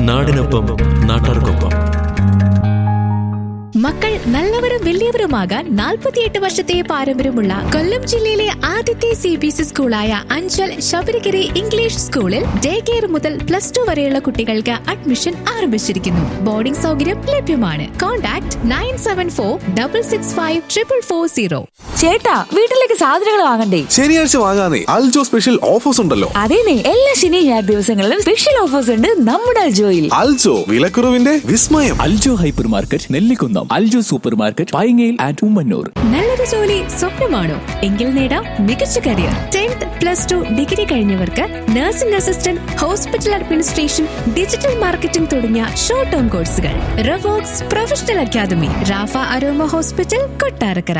നാടിനൊപ്പം നാട്ടാർക്കൊപ്പം മക്കൾ നല്ലവരും വലിയവരുമാകാൻ നാൽപ്പത്തിയെട്ട് വർഷത്തെ പാരമ്പര്യമുള്ള കൊല്ലം ജില്ലയിലെ ആദ്യത്തെ സി ബി എസ് സ്കൂളായ അഞ്ചൽ ശബരിഗിരി ഇംഗ്ലീഷ് സ്കൂളിൽ ഡേ കെയർ മുതൽ പ്ലസ് ടു വരെയുള്ള കുട്ടികൾക്ക് അഡ്മിഷൻ ആരംഭിച്ചിരിക്കുന്നു ബോർഡിംഗ് സൗകര്യം ലഭ്യമാണ് contact nine seven four double six five triple four zero ചേട്ടാ വീട്ടിലേക്ക് സാധനങ്ങൾ വാങ്ങണ്ടേ ശനിയാഴ്ച വാങ്ങാനേ അൽജോ സ്പെഷ്യൽ ഓഫേഴ്സ് ഉണ്ടല്ലോ അതേനെ എല്ലാ ശനി ഞായർ ദിവസങ്ങളിലും സ്പെഷ്യൽ ഓഫേഴ്സ് ഉണ്ട് നമ്മുടെ അൽജോയിൽ അൽജോ വിലക്കുറവിന്റെ വിസ്മയം Aljo hyper market Nellikunnam Aljo super market പൈങ്ങയിൽ ആൻഡ് ഉമ്മന്നൂർ നല്ലൊരു ജോലി സ്വപ്നമാണോ എങ്കിൽ നേടാം മികച്ച career tenth plus two degree കഴിഞ്ഞവർക്ക് nursing assistant hospital administration digital marketing തുടങ്ങിയ ഷോർട്ട് ടേം കോഴ്സുകൾ Ravox professional academy Rafa aroma hospital Kottarakkara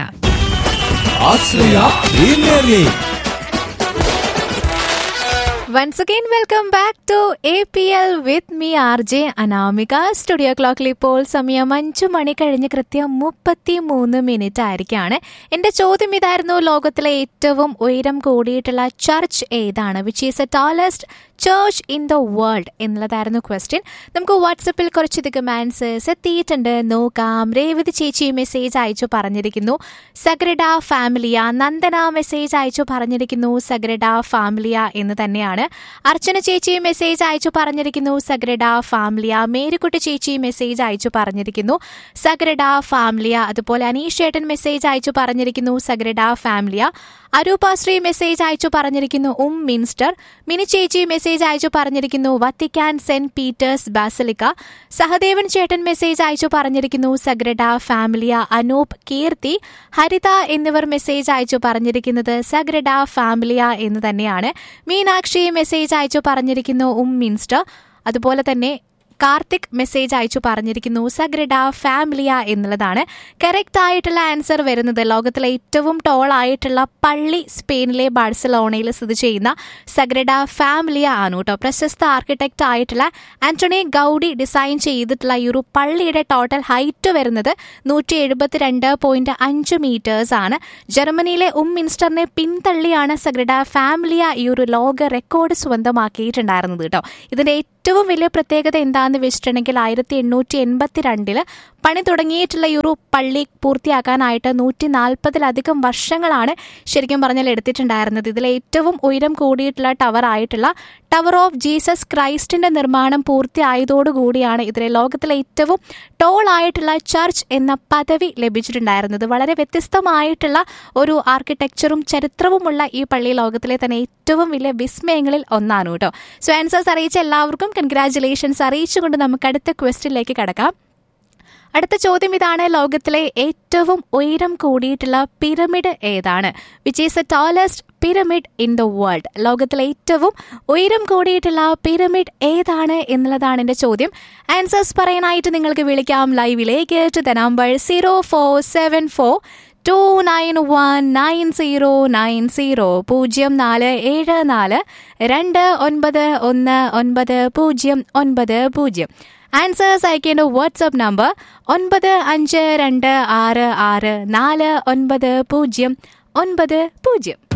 once again welcome back to A P L with me R J Anamika studio ക്ലോക്കിൽ ഇപ്പോൾ സമയം അഞ്ചു മണി കഴിഞ്ഞ് കൃത്യം മുപ്പത്തി മൂന്ന് മിനിറ്റ് ആയിരിക്കാണ് എന്റെ ചോദ്യം ഇതായിരുന്നു ലോകത്തിലെ ഏറ്റവും ഉയരം കൂടിയിട്ടുള്ള ചർച്ച് ഏതാണ് which is a tallest church in the world എന്നുള്ളതായിരുന്നു ക്വസ്റ്റ്യൻ നമുക്ക് വാട്സപ്പിൽ കുറച്ചധികം ആൻസേഴ്സ് എത്തിയിട്ടുണ്ട് നോക്കാം രേവതി ചേച്ചി മെസ്സേജ് അയച്ചു പറഞ്ഞിരിക്കുന്നു സഗ്രഡ ഫാമിലിയ നന്ദന മെസ്സേജ് അയച്ചു പറഞ്ഞിരിക്കുന്നു സഗ്രഡ ഫാമിലിയ എന്ന് തന്നെയാണ് അർച്ചന ചേച്ചി മെസ്സേജ് അയച്ചു പറഞ്ഞിരിക്കുന്നു സഗ്രഡ ഫാമിലിയ മേരിക്കുട്ടി ചേച്ചി മെസ്സേജ് അയച്ചു പറഞ്ഞിരിക്കുന്നു സഗ്രഡ ഫാമിലിയ അതുപോലെ അനീഷ് ചേട്ടൻ മെസ്സേജ് അയച്ചു പറഞ്ഞിരിക്കുന്നു സഗ്രഡ ഫാമിലിയ അരൂപാശ്രീ മെസ്സേജ് അയച്ചു പറഞ്ഞിരിക്കുന്നു ഉം മിൻസ്റ്റർ മിനി ചേച്ചി മെസ്സേജ് അയച്ചു പറഞ്ഞിരിക്കുന്നു Vatican saint Peter's basilica Sahadevan ചേട്ടൻ മെസ്സേജ് അയച്ചു പറഞ്ഞിരിക്കുന്നു സഗ്രഡ ഫാമിലിയ അനൂപ് കീർത്തി ഹരിത എന്നിവർ മെസ്സേജ് അയച്ചു പറഞ്ഞിരിക്കുന്നത് സഗ്രഡ ഫാമിലിയ എന്ന് തന്നെയാണ് മീനാക്ഷി മെസ്സേജ് അയച്ചു പറഞ്ഞിരിക്കുന്നു ഉം മിൻസ്റ്റർ അതുപോലെ തന്നെ കാർത്തിക് മെസ്സേജ് അയച്ചു പറഞ്ഞിരിക്കുന്നു സഗ്രഡ ഫാമിലിയ എന്നുള്ളതാണ് കറക്റ്റ് ആയിട്ടുള്ള ആൻസർ വരുന്നത് ലോകത്തിലെ ഏറ്റവും ടോൾ ആയിട്ടുള്ള പള്ളി സ്പെയിനിലെ ബാഴ്സലോണയിൽ സ്ഥിതി ചെയ്യുന്ന സഗ്രഡ ഫാമിലിയ ആണ് കേട്ടോ പ്രശസ്ത ആർക്കിടെക്റ്റ് ആയിട്ടുള്ള ആന്റണി ഗൗഡി ഡിസൈൻ ചെയ്തിട്ടുള്ള ഈ ഒരു പള്ളിയുടെ ടോട്ടൽ ഹൈറ്റ് വരുന്നത് നൂറ്റി എഴുപത്തിരണ്ട് പോയിന്റ് അഞ്ച് മീറ്റേഴ്സ് ആണ് ജർമ്മനിയിലെ ഉം മിൻസ്റ്ററിനെ പിന്തള്ളിയാണ് സഗ്രഡ ഫാമിലിയ ഈ ഒരു ലോക റെക്കോർഡ് സ്വന്തമാക്കിയിട്ടുണ്ടായിരുന്നത് കേട്ടോ ഇതിന്റെ ഏറ്റവും വലിയ പ്രത്യേകത എന്താണെന്ന് വെച്ചിട്ടുണ്ടെങ്കിൽ ആയിരത്തി എണ്ണൂറ്റി എൺപത്തിരണ്ടില് പണി തുടങ്ങിയിട്ടുള്ള ഈ ഒരു പള്ളി പൂർത്തിയാക്കാനായിട്ട് നൂറ്റി നാൽപ്പതിലധികം വർഷങ്ങളാണ് ശരിക്കും പറഞ്ഞാൽ എടുത്തിട്ടുണ്ടായിരുന്നത് ഇതിൽ ഏറ്റവും ഉയരം കൂടിയിട്ടുള്ള ടവർ ആയിട്ടുള്ള ടവർ ഓഫ് ജീസസ് ക്രൈസ്റ്റിന്റെ നിർമ്മാണം പൂർത്തിയായതോടുകൂടിയാണ് ഇതിലെ ലോകത്തിലെ ഏറ്റവും ടോൾ ആയിട്ടുള്ള ചർച്ച് എന്ന പദവി ലഭിച്ചിട്ടുണ്ടായിരുന്നത് വളരെ വ്യത്യസ്തമായിട്ടുള്ള ഒരു ആർക്കിടെക്ചറും ചരിത്രവുമുള്ള ഈ പള്ളി ലോകത്തിലെ തന്നെ ഏറ്റവും വലിയ വിസ്മയങ്ങളിൽ ഒന്നാണ് കേട്ടോ സോ ആൻസേഴ്സ് അറിയിച്ച എല്ലാവർക്കും കൺഗ്രാറ്റുലേഷൻസ് അറിയിച്ചുകൊണ്ട് നമുക്ക് അടുത്ത ക്വസ്റ്റിലേക്ക് കടക്കാം അടുത്ത ചോദ്യം ഇതാണ് ലോകത്തിലെ ഏറ്റവും ഉയരം കൂടിയിട്ടുള്ള പിരമിഡ് ഏതാണ് which is a tallest pyramid in the world ലോകത്തിലെ ഏറ്റവും ഉയരം കൂടിയിട്ടുള്ള പിരമിഡ് ഏതാണ് എന്നുള്ളതാണ് എൻ്റെ ചോദ്യം ആൻസേഴ്സ് പറയാനായിട്ട് നിങ്ങൾക്ക് വിളിക്കാം ലൈവിലേക്ക് to the number zero four seven four two nine one nine zero nine zero പൂജ്യം നാല് ഏഴ് നാല് രണ്ട് ഒൻപത് ഒന്ന് ഒൻപത് പൂജ്യം ഒൻപത് പൂജ്യം ആൻസേഴ്സ് അയക്കേണ്ട വാട്സപ്പ് നമ്പർ ഒൻപത് അഞ്ച് രണ്ട് ആറ് ആറ് നാല് ഒൻപത് പൂജ്യം ഒൻപത് പൂജ്യം